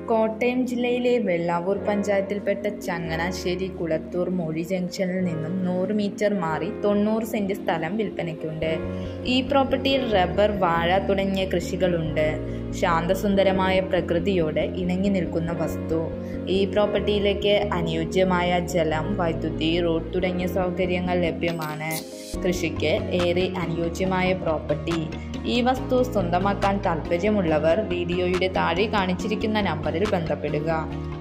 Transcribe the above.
കോട്ടയം ജില്ലയിലെ വെള്ളാവൂർ പഞ്ചായത്തിൽപ്പെട്ട ചങ്ങനാശ്ശേരി കുളത്തൂർ മൊഴി ജംഗ്ഷനിൽ നിന്നും നൂറ് മീറ്റർ മാറി തൊണ്ണൂറ് സെന്റ് സ്ഥലം വിൽപ്പനയ്ക്കുണ്ട് ഈ പ്രോപ്പർട്ടിയിൽ റബ്ബർ വാഴ തുടങ്ങിയ കൃഷികളുണ്ട് ശാന്തസുന്ദരമായ പ്രകൃതിയോട് ഇണങ്ങി നിൽക്കുന്ന വസ്തു ഈ പ്രോപ്പർട്ടിയിലേക്ക് അനുയോജ്യമായ ജലം വൈദ്യുതി റോഡ് തുടങ്ങിയ സൗകര്യങ്ങൾ ലഭ്യമാണ് കൃഷിക്ക് ഏറെ അനുയോജ്യമായ പ്രോപ്പർട്ടി ഈ വസ്തു സ്വന്തമാക്കാൻ താൽപ്പര്യമുള്ളവർ വീഡിയോയുടെ താഴെ കാണിച്ചിരിക്കുന്ന നമ്പറിൽ ബന്ധപ്പെടുക